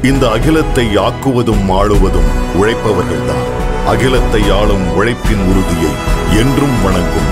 இந்த அகிலத்தை ஆக்குவதும் ஆளுவதும் உழைப்பவர்கள்தான் அகிலத்தை ஆளும் உழைப்பின் உறுதியை என்றும் வணங்கும்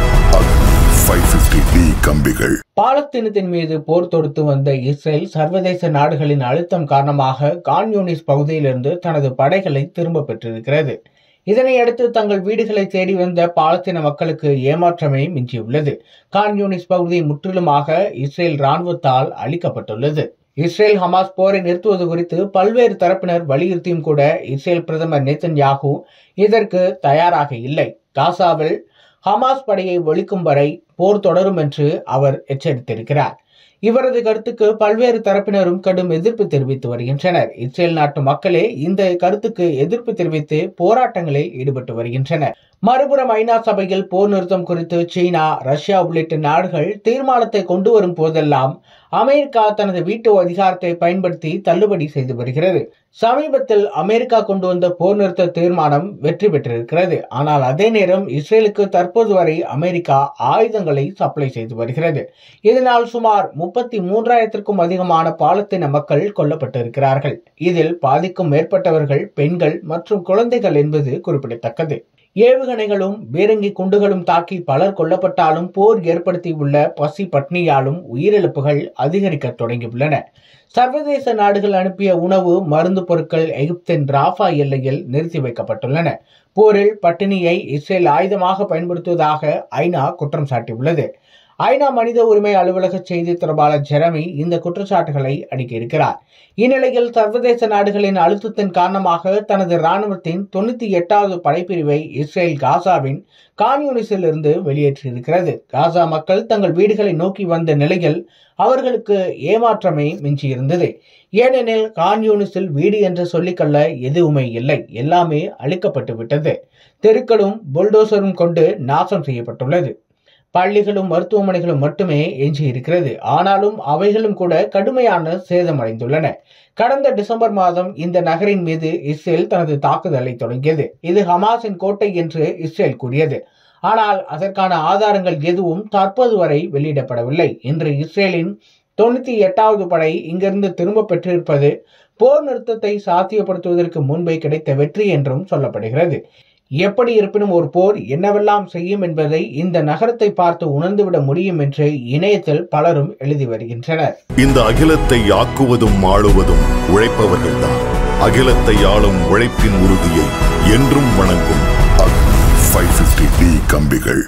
ஃபைவ் பிப்டி டி கம்பிகள் பாலஸ்தீனத்தின் மீது போர் தொடுத்து வந்த இஸ்ரேல் சர்வதேச நாடுகளின் அழுத்தம் காரணமாக கான் யூனிஸ் பகுதியிலிருந்து தனது படைகளை திரும்ப பெற்றிருக்கிறது இதனையடுத்து தங்கள் வீடுகளை தேடி வந்த பாலஸ்தீன மக்களுக்கு ஏமாற்றமே மிஞ்சியுள்ளது கான் யூனிஸ் பகுதி முற்றிலுமாக இஸ்ரேல் ராணுவத்தால் அளிக்கப்பட்டுள்ளது இஸ்ரேல் ஹமாஸ் போரை நிறுத்துவது குறித்து பல்வேறு தரப்பினர் வலியுறுத்தியும் கூட இஸ்ரேல் பிரதமர் நேத்தன்யாகு இதற்கு தயாராக இல்லை காசாவில் ஹமாஸ் படையை ஒழிக்கும் வரை போர் தொடரும் என்று அவர் எச்சரித்திருக்கிறார் இவரது கருத்துக்கு பல்வேறு தரப்பினரும் கடும் எதிர்ப்பு தெரிவித்து வருகின்றனர் இஸ்ரேல் நாட்டு மக்களே இந்த கருத்துக்கு எதிர்ப்பு தெரிவித்து போராட்டங்களில் ஈடுபட்டு வருகின்றனர் மறுபுறம் ஐநா சபையில் போர் நிறுத்தம் குறித்து சீனா ரஷ்யா உள்ளிட்ட நாடுகள் தீர்மானத்தை கொண்டு வரும் போதெல்லாம் அமெரிக்கா தனது வீட்டு அதிகாரத்தை பயன்படுத்தி தள்ளுபடி செய்து வருகிறது சமீபத்தில் அமெரிக்கா கொண்டு வந்த போர் நிறுத்த தீர்மானம் வெற்றி பெற்றிருக்கிறது ஆனால் அதே நேரம் இஸ்ரேலுக்கு தற்போது வரை அமெரிக்கா ஆயுதங்களை சப்ளை செய்து வருகிறது இதனால் சுமார் முப்பத்தி மூன்றாயிரத்திற்கும் அதிகமான பாலஸ்தீன மக்கள் கொல்லப்பட்டிருக்கிறார்கள் இதில் பாதிக்கும் மேற்பட்டவர்கள் பெண்கள் மற்றும் குழந்தைகள் என்பது குறிப்பிடத்தக்கது ஏவுகணைகளும் பீரங்கி குண்டுகளும் தாக்கி பலர் கொல்லப்பட்டாலும் போர் ஏற்படுத்தியுள்ள பசி பட்னியாலும் உயிரிழப்புகள் அதிகரிக்க தொடங்கியுள்ளன சர்வதேச நாடுகள் அனுப்பிய உணவு மருந்து பொருட்கள் எகிப்தின் ராஃபா எல்லையில் நிறுத்தி வைக்கப்பட்டுள்ளன போரில் பட்டினியை இஸ்ரேல் ஆயுதமாக பயன்படுத்துவதாக ஐநா குற்றம் சாட்டியுள்ளது ஐநா மனித உரிமை அலுவலக செய்தி தொடர்பாளர் ஜெரமி இந்த குற்றச்சாட்டுகளை அடுக்கியிருக்கிறார் இந்நிலையில் சர்வதேச நாடுகளின் அழுத்தத்தின் காரணமாக தனது ராணுவத்தின் தொண்ணூத்தி எட்டாவது படைப்பிரிவை இஸ்ரேல் காசாவின் கான்யூனிஸில் இருந்து வெளியேற்றியிருக்கிறது காசா மக்கள் தங்கள் வீடுகளை நோக்கி வந்த நிலையில் அவர்களுக்கு ஏமாற்றமே மிஞ்சியிருந்தது ஏனெனில் கான்யூனிஸில் வீடு என்று சொல்லிக்கொள்ள எதுவுமே இல்லை எல்லாமே அழிக்கப்பட்டு விட்டது தெருக்களும் புல்டோசரும் கொண்டு நாசம் செய்யப்பட்டுள்ளது பள்ளிகளும் மருத்துவமனைகளும் மட்டுமே எஞ்சி இருக்கிறது ஆனாலும் அவைகளும் கூட கடுமையான சேதமடைந்துள்ளன கடந்த டிசம்பர் மாதம் இந்த நகரின் மீது இஸ்ரேல் தனது தாக்குதலை தொடங்கியது இது ஹமாஸின் கோட்டை என்று இஸ்ரேல் கூறியது ஆனால் அதற்கான ஆதாரங்கள் எதுவும் தற்போது வரை வெளியிடப்படவில்லை இன்று இஸ்ரேலின் தொண்ணூத்தி எட்டாவது படை இங்கிருந்து திரும்ப பெற்றிருப்பது போர் நிறுத்தத்தை சாத்தியப்படுத்துவதற்கு முன்பே கிடைத்த வெற்றி என்றும் சொல்லப்படுகிறது எப்படி இருப்பினும் ஒரு போர் என்னவெல்லாம் செய்யும் என்பதை இந்த நகரத்தை பார்த்து உணர்ந்துவிட முடியும் என்று இணையத்தில் பலரும் எழுதி வருகின்றனர் இந்த அகிலத்தை ஆக்குவதும் ஆளுவதும் உழைப்பவர்கள்தான் அகிலத்தை ஆளும் உழைப்பின் உறுதியை என்றும் வணங்கும் ஃபைவ் பிப்டி டி கம்பிகள்